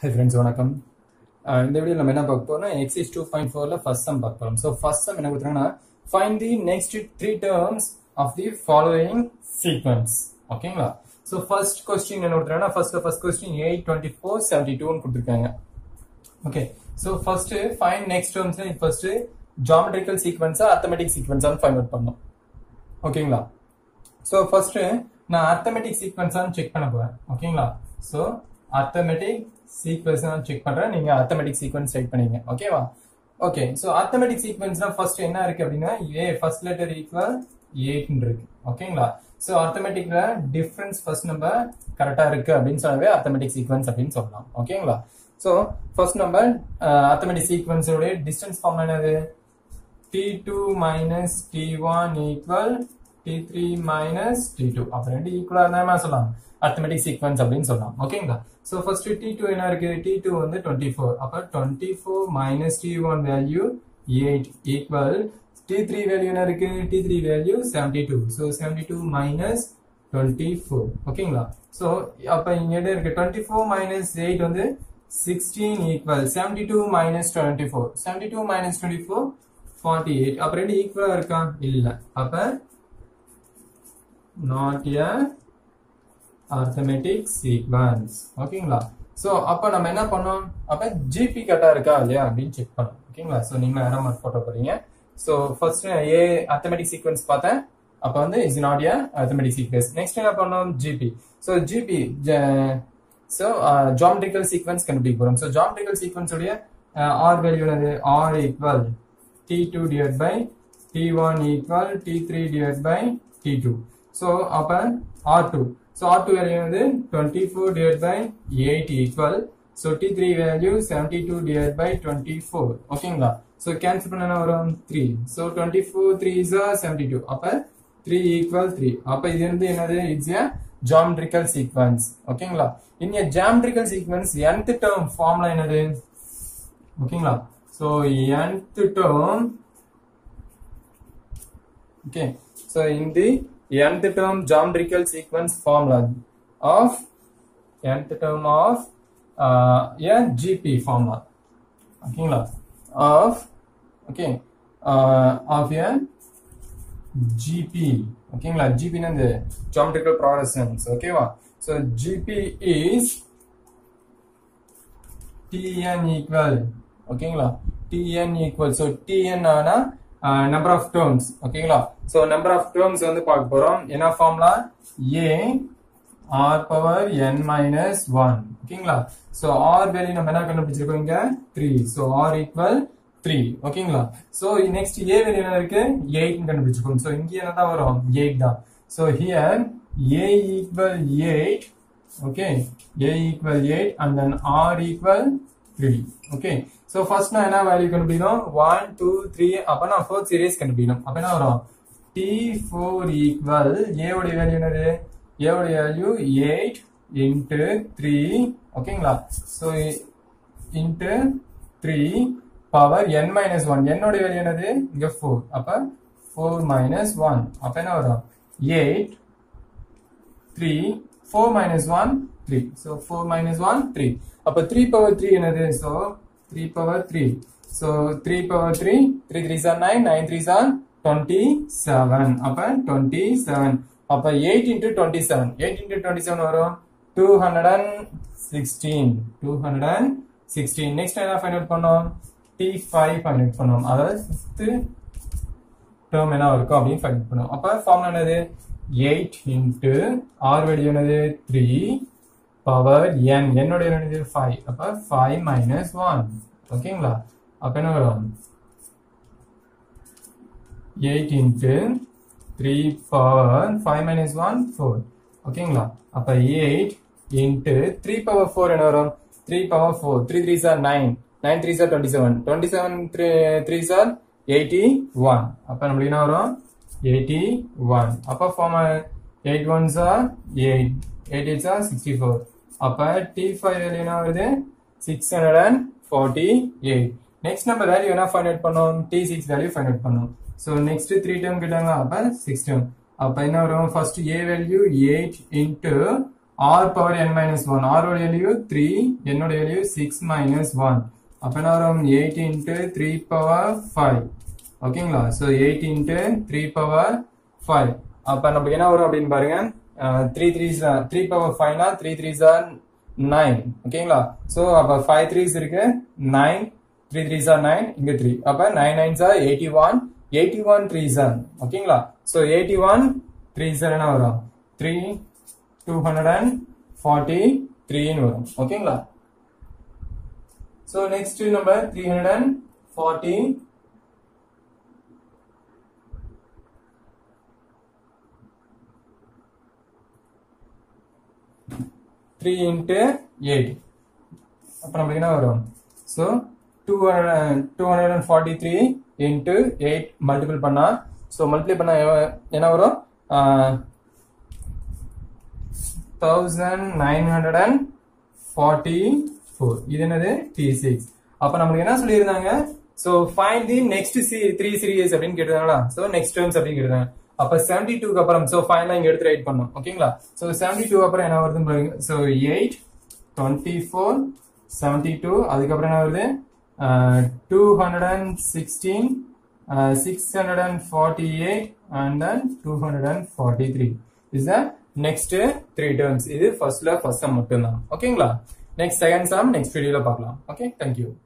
Hi friends வணக்கம் அஹ் இந்த video நம்ம என்ன பார்க்க போறோம் எக்ஸைஸ் டூ பாயிண்ட் ஃபோர்ல ஃபர்ஸ்ட் சம் பார்க்க போறோம் ஸோ ஃபர்ஸ்ட் சம் என்ன கொடுத்துருங்கன்னா find the next three terms of the following sequence ஓகேங்களா ஸோ ஃபர்ஸ்ட் கொஸ்டின் என்ன கொடுத்துருக்காங்கன்னா first first question eight twenty four seventy டூன்னு கொடுத்துருக்காங்க okay so first find next terms first geometrical சீக்வன்ஸா அர்த்தமெட்டிக் சீக்வன்ஸான்னு find out பண்ணணும் ஓகேங்களா ஸோ ஃபர்ஸ்ட் நான் அர்த்தமெட்டிக் சீக்வன்ஸான்னு செக் பண்ண போறேன் ஓகேங்களா ஸோ அர்த்தமெட்டிக் சீக்வன்ஸ் செக் பண்றேன் நீங்க அர்த்தமெட்டிக் சீக்வன்ஸ் டைப் பண்ணீங்க ஓகேவா ஓகே ஸோ அர்த்தமெட்டிக் சீக்வன்ஸ்னா ஃபர்ஸ்ட் என்ன இருக்கு அப்படின்னா ஏ ஃபர்ஸ்ட் லெட்டர் ஈக்குவல் எயிட்னு இருக்கு ஓகேங்களா ஸோ அர்த்தமெட்டிக்ல டிஃபரன்ஸ் ஃபர்ஸ்ட் நம்ம கரெக்டா இருக்கு அப்படின்னு சொல்லவே அர்த்தமெட்டிக் சீக்வன்ஸ் அப்படின்னு சொல்லலாம் ஓகேங்களா ஸோ ஃபர்ஸ்ட் நம்ம அர்த்தமெட்டிக் சீக்வன்ஸோட டிஸ்டன்ஸ் ஃபார்ம் என்னது t2 minus t1 equal t3 minus t2 அப்ப ரெண்டு ஈக்குவலா இருந்தா சொல்லலாம் அர்த்தமெட்டிக் சீக்வன்ஸ் அப்படின்னு சொல்லலாம் ஓகேங்களா சோ ஃபர்ஸ்ட் t2 என்ன இருக்கு t2 வந்து 24 அப்ப 24 minus t1 value 8 equal t3 value என்ன இருக்கு t3 வேல்யூ 72 so 72 minus 24 ஓகேங்களா சோ அப்ப இங்க என்ன இருக்கு 24 minus 8 வந்து 16 equal 72 minus 24 72 minus 24 forty eight அப்ப ரெண்டு ஈக்குவலா இருக்கா இல்ல அப்ப நாட் எ அர்த்தமெட்டிக் சீக்வன்ஸ் ஓகேங்களா சோ அப்ப நம்ம என்ன பண்ணோம் அப்ப ஜிபி கரெக்டா இருக்கா இல்லையா அப்படின்னு செக் பண்ணோம் ஓகேங்களா சோ நீங்க ஏரோ மார்க் போட்ட போறீங்க so first A arithmetic sequence பார்த்தேன் அப்ப வந்து is not a arithmetic sequence next என்ன பண்ணோம் GP so GP so geometrical sequence கண்டுபிடிக்க போறோம் சோ ஜாமெட்ரிக்கல் சீக்வன்ஸ் உடைய ஆர் வேல்யூ என்னது R equal t2 divided by t1 equal t3 divided by t2 so அப்ப r2 so r2 value வந்து 24 divided by 8 equal so t3 value 72 divided by 24 ஓகேங்களா so cancel பண்ணனா வரும் 3 so 24 3 is a 72 அப்ப 3 equal 3 அப்ப இது வந்து என்னது it's a geometrical sequence ஓகேங்களா in a geometrical sequence nth term formula என்னது ஓகேங்களா So nth term, okay. So in the nth term geometrical sequence formula of nth term of uh, a GP formula, okay, of okay uh, of a GP, okay, GP and the geometrical progressions, okay, so GP is Tn equal ஓகேங்களா TN equal so TN ஆனா number of terms ஓகேங்களா so number of terms வந்து பார்க்க போறோம் என்ன formula A R power N minus one ஓகேங்களா so R value நம்ம என்ன கண்டுபிடிச்சிருக்கோம் இங்க three so R equal three ஓகேங்களா ஸோ நெக்ஸ்ட் ஏ வேல்யூ என்ன இருக்கு எயிட் கண்டுபிடிச்சிருக்கோம் ஸோ இங்கே என்ன தான் வரும் எயிட் தான் so here A equal eight okay A equal eight and then R equal three okay so first நான் என்ன வேல்யூ கண்டுபிடிக்கணும் ஒன் டூ த்ரீ அப்ப நான் ஃபோர்த் சீரீஸ் கண்டுபிடிக்கணும் அப்ப என்ன வரும் டி ஃபோர் ஈக்குவல் ஏ உடைய வேல்யூ என்னது ஏ உடைய வேல்யூ எயிட் இன்ட்டு த்ரீ ஓகேங்களா so into three power N minus one என்னோட வேல்யூ என்னது இங்க ஃபோர் அப்ப ஃபோர் மைனஸ் ஒன் அப்ப என்ன வரும் eight three four minus one three so four minus one three அப்ப த்ரீ பவர் த்ரீ என்னது so three power three so three power three three three sir nine nine three are twenty seven அப்ப twenty seven அப்ப eight into twenty seven eight into twenty seven வரும் two hundred and sixteen two hundred and sixteen next என்ன find out பண்ணோம் T five find out பண்ணோம் அதாவது fifth term என்ன இருக்கும் அப்படின்னு ஃபைண்ட் அவுட் பண்ணோம் அப்ப ஃபார்ம் என்னது எயிட் இன்ட்டு ஆர் வேல்யூ என்னது த்ரீ பவர் என் என்னுடைய என்னது ஃபைவ் அப்ப ஃபைவ் மைனஸ் ஒன் ஓகேங்களா அப்ப என்ன வரும் eight into three power five minus one four ஓகேங்களா அப்ப eight into three power four என்ன வரும் three power four three three sir nine nine three are twenty seven twenty seven three three are eighty one அப்ப நம்மளுக்கு என்ன வரும் eighty one அப்ப form eight one are eight eight eight are sixty four அப்ப T five value என்ன வருது six hundred and forty eight next நம்ம value என்ன ஃபைண்ட் அவுட் பண்ணோம் T six value find out பண்ணோம் ஸோ நெக்ஸ்ட் த்ரீ டேர்ம் கேட்டாங்க அப்ப six term அப்ப என்ன வரும் first A value eight into R power N minus one ஆரோட வேல்யூ த்ரீ என்னோட வேல்யூ சிக்ஸ் மைனஸ் ஒன் அப்ப என்ன வரும் eight into three power five ஓகேங்களா so eight into three power five அப்ப நமக்கு என்ன வரும் அப்படின்னு பாருங்க த்ரீ த்ரீ த்ரீ பவர் ஃபைவ்னா த்ரீ த்ரீ சார் நைன் ஓகேங்களா ஸோ அப்ப ஃபைவ் த்ரீஸ் இருக்கு nine three three sir nine இங்க த்ரீ அப்ப nine nine sir eighty one eighty one three sir ஓகேங்களா so eighty one three sir என்ன வரும் three two hundred and forty த்ரீன்னு வரும் ஓகேங்களா so next number three hundred and forty three into eight அப்போ நம்மளுக்கு என்ன வரும் so two hundred two hundred and forty three into eight multiple பண்ணா ஸோ மல்டிப்ளை பண்ணா எவ- என்ன வரும் thousand nine hundred and forty four இது என்னது டி சிக்ஸ் அப்போ நம்மளுக்கு என்ன சொல்லியிருந்தாங்க so fine the next C three series அப்படின்னு கேட்டாங்களா ஸோ நெக்ஸ்ட் டேர்ம்ஸ் அப்படின்னு கேட்டாங்க அப்ப செவன்டி டூக்கு அப்புறம் ஸோ ஃபைனலா இங்க எடுத்து ரைட் பண்ணோம் ஓகேங்களா ஸோ செவன்டி டூ அப்புறம் என்ன வருதுன்னு பாருங்க so eight twenty four seventy two அதுக்கப்புறம் என்ன வருது two hundred and sixteen six hundred and forty eight and then two hundred and forty three is the next three terms இது ஃபர்ஸ்ட்ல ஃபர்ஸ்ட் சம் மட்டும்தான் ஓகேங்களா நெக்ஸ்ட் செகண்ட் சம் நெக்ஸ்ட் வீடியோல பார்க்கலாம் okay thank you